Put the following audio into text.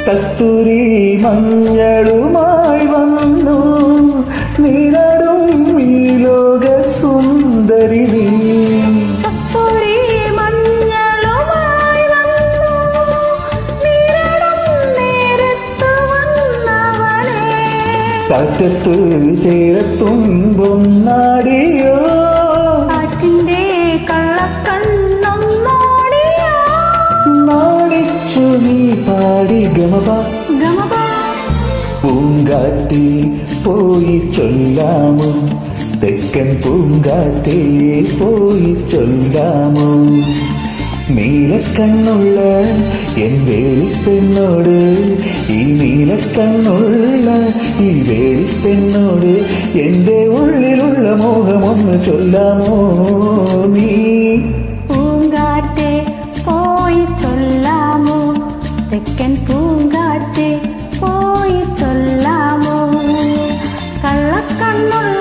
കസ്തൂരി മഞ്ഞളുമായി വന്നു നീനടും ഈ ലോക സുന്ദരി നീ കസ്തൂരി മഞ്ഞളുമായി വന്നു നീരടും നേരത്ത് വന്നവനെ കാറ്റത്ത് ചേരത്തും പൊന്നാടിയോ കാറ്റിന്റെ കള്ളക്കണ്ണൊന്നോടിയോ നാണിച്ചു നീ പാടി ഗമപ ഗമപ പൂങ്കാറ്റി പോയി ചൊല്ലാമോ തെക്കൻ പൂങ്കാറ്റി പോയി ചൊല്ലാമോ നീലക്കണ്ണുള്ള എൻ വേളിപ്പെണ്ണോട് ഈ നീലക്കണ്ണുള്ള ഈ വേളിപ്പെണ്ണോട് എൻ്റെ ഉള്ളിലുള്ള മോഹമൊന്ന് ചൊല്ലാമോ നീ പൂങ്കാറ്റെ പോയി ചൊല്ലാമോ തെക്കൻ പൂങ്കാറ്റെ പോയി ചൊല്ലാമോ കള്ളക്കണ്ണുള്ള